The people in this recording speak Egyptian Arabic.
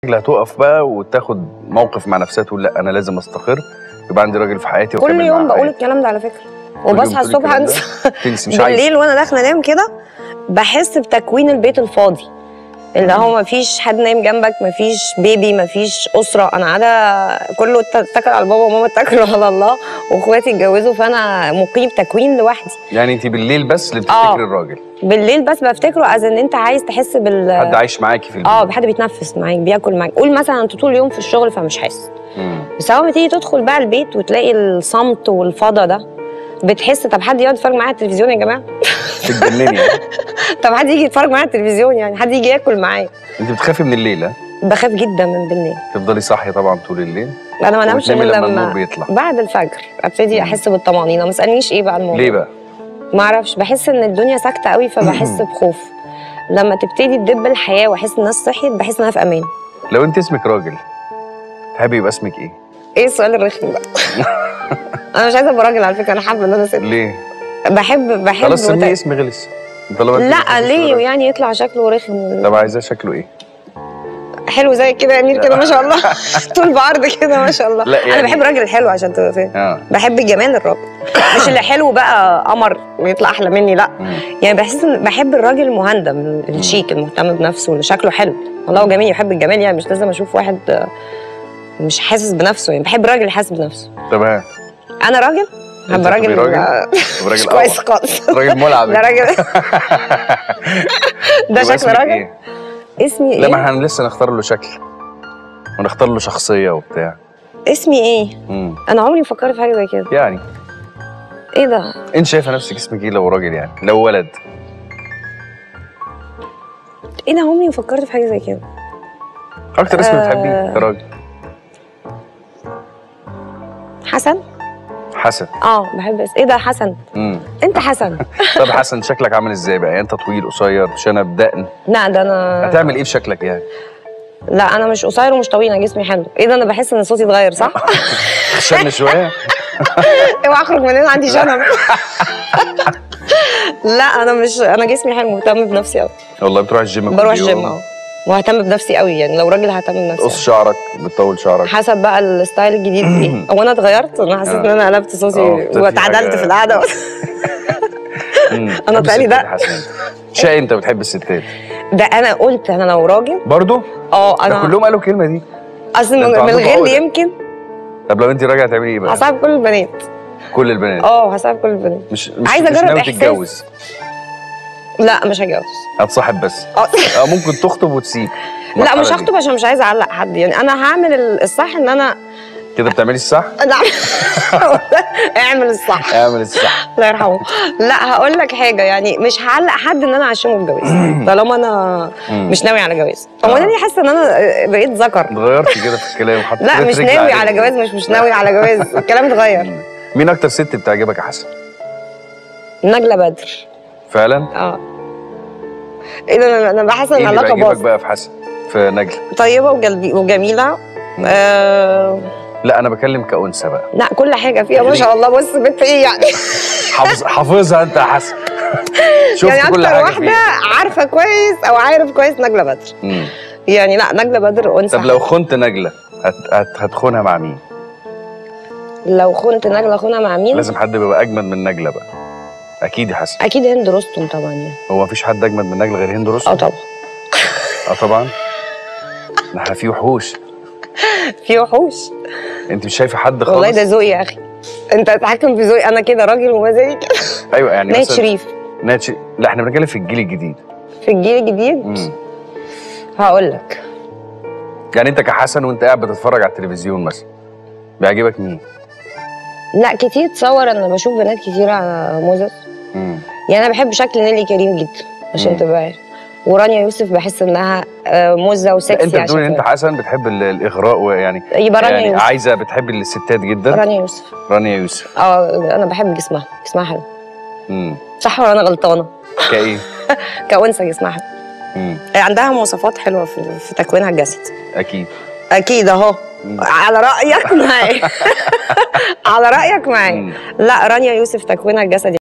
اللي هتقف بقى وتاخد موقف مع نفسها تقول لا انا لازم استقر يبقى عندي راجل في حياتي كل وأكمل يوم معاه بقول حياتي. الكلام ده على فكره كل يوم وبصحى بتقولي الصبح الكلام ده؟ انسى تنسي مش عايز بالليل وانا داخله انام كده بحس بتكوين البيت الفاضي اللي هو ما فيش حد نايم جنبك ما فيش بيبي ما فيش اسره انا قاعده كله ات- اتكل على بابا وماما اتكلوا على الله واخواتي اتجوزوا فانا مقيم تكوين لوحدي يعني انت بالليل بس اللي آه. بتفتكري الراجل بالليل بس بفتكره از ان انت عايز تحس بال حد عايش معاكي في البيت اه حد بيتنفس معاك بياكل معاك قول مثلا انت طول اليوم في الشغل فمش حاسس مم. بس اول ما تيجي تدخل بقى البيت وتلاقي الصمت والفضا ده بتحس طب حد يقعد يتفرج معايا على التلفزيون يا جماعه تتجنني يعني. طب حد يجي يتفرج معايا على التلفزيون يعني حد يجي ياكل معايا انت بتخافي من الليل ها بخاف جدا من بالليل تفضلي صاحيه طبعا طول الليل انا ما انامش وتنامي غير لما النور لما بيطلع بعد الفجر ابتدي احس بالطمانينه ما تسالنيش ايه بقى الموضوع ليه بقى ما اعرفش بحس ان الدنيا ساكته قوي فبحس بخوف لما تبتدي تدب الحياه واحس الناس صحيت بحس ان انا في امان لو انت اسمك راجل تحبي يبقى اسمك ايه ايه السؤال الرخم ده انا مش عايزه ابقى راجل على فكره انا حابه ان انا ست ليه بحب بحب خلاص وت- سميه اسم غلس طالما انت لا بتحبي ليه الراجل. يعني يطلع شكله رخم طب عايزاه شكله ايه حلو زي كده يا امير كده ما شاء الله طول بعرض كده ما شاء الله لا انا يعني- بحب الراجل الحلو عشان تبقى فاهم اه بحب جمال الراجل مش اللي حلو بقى قمر ويطلع احلى مني لا مم. يعني بحس ان بحب الراجل المهندم الشيك المهتم بنفسه اللي شكله حلو والله هو جميل يحب الجمال يعني مش لازم اشوف واحد آه، مش حاسس بنفسه يعني بحب الراجل اللي حاسس بنفسه تمام انا راجل أنت هبقى تبقي راجل راجل؟ آه، طب مش راجل كويس أوعى. خالص راجل ملعب ده راجل ده يبقى شكل اسمك راجل إيه؟ اسمي لا ايه ما احنا لسه نختار له شكل ونختار له شخصيه وبتاع اسمي ايه مم. انا عمري ما فكرت في حاجه زي كده يعني ايه ده انت شايفه نفسك اسمك ايه لو راجل يعني لو ولد ايه ده عمري ما فكرت في حاجه زي كده اكتر اسم آه. بتحبيه كراجل حسن حسن اه بحب اس... ايه ده حسن امم انت حسن طب حسن شكلك عامل ازاي بقى يعني انت طويل قصير شنب دقن لا ده انا هتعمل ايه في شكلك يعني لا انا مش قصير ومش طويل انا جسمي حلو ايه ده انا بحس ان صوتي اتغير صح خشن شويه اوعى اخرج من هنا عندي شنب لا انا مش انا جسمي حلو مهتم بنفسي قوي والله بتروح الجيم كل بروح يوم. الجيم اه وههتم بنفسي قوي يعني لو راجل ههتم بنفسي تقص شعرك بتطول شعرك حسب بقى الستايل الجديد ايه هو انا اتغيرت انا حسيت ان انا قلبت اه، صوتي ابتدى في واتعدلت حاجة- في القعده مم. أنا بتحب طلعلي الستات ده. يا حسن انت. شقي انت بتحب الستات ده انا قلت انا لو راجل برضو اه ده انا كلهم قالوا الكلمه دي اصل ده من انتوا من عندكم الغل عقدة. يمكن طب لو انت راجعه تعملي ايه بقى هصاحب كل البنات كل البنات اه هصاحب كل البنات مش مش عايزة مش أجرب ناوي إحساس. تتجوز لا مش هتجوز هتصاحب بس اه اه ممكن تخطب وتسيب لا المرحلة مش دي. هخطب عشان مش عايزه اعلق حد يعني انا هعمل ال- الصح ان انا كده بتعملي الصح لا اعمل الصح اعمل الصح الله يرحمه لا هقول لك حاجه يعني مش هعلق حد ان انا اعشمه بجواز طالما انا مم. مش ناوي على جواز هو انا آه. ليه حاسه ان انا بقيت ذكر اتغيرتي كده في الكلام وحطيت لا مش رجل ناوي عليك. على جواز مش مش ناوي على جواز الكلام اتغير مم. مين اكتر ست بتعجبك يا حسن نجله بدر فعلا اه ايه ده أنا- انا بحس ان ايه اللي العلاقه بيعجبك باظت بقى في حسن في نجله طيبه وجلبي وجميله آه لا انا بكلم كانثى بقى لا كل حاجه فيها ما شاء الله بص بنت ايه يعني حافظ حافظها انت يا حسن شفت يعني كل اكتر حاجه واحده فيها عارفه كويس او عارف كويس نجله بدر مم. يعني لا نجله بدر انثى طب لو خنت نجله هت... هت... هتخونها مع مين؟ لو خنت نجله خونها مع مين لازم حد يبقى اجمد من نجله بقى اكيد يا حسن اكيد هند رستم طبعا يعني هو مفيش حد اجمد من نجله غير هند اه رستم طبعا اه طبعا ده احنا في وحوش في وحوش انت مش شايفه حد خالص والله ده ذوقي يا اخي انت تتحكم في ذوقي انا كده راجل ومزاجي كده ايوه يعني نايت مثلا شريف نايت شريف لا احنا بنتكلم في الجيل الجديد في الجيل الجديد مم. هقول لك يعني انت كحسن وانت قاعد بتتفرج على التلفزيون مثلا بيعجبك مين؟ لا كتير تصور انا بشوف بنات كتير على موزس مم. يعني انا بحب شكل نيلي كريم جدا عشان مم. تبقى عارف ورانيا يوسف بحس انها آه، موزه لا وسكسي انت بتقول ان انت تبقى- حسن بتحب ال- الاغراء ويعني يبقى رانيا يعني يوسف عايزه بتحب الستات جدا رانيا يوسف رانيا يوسف اه انا بحب جسمها جسمها حلو امم صح ولا انا غلطانه كايه؟ كأنثى جسمها حلو امم عندها مواصفات حلوه في, في تكوينها الجسدي اكيد اكيد اهو مم. على رايك معايا على رايك معايا مم. لا رانيا يوسف تكوينها الجسدي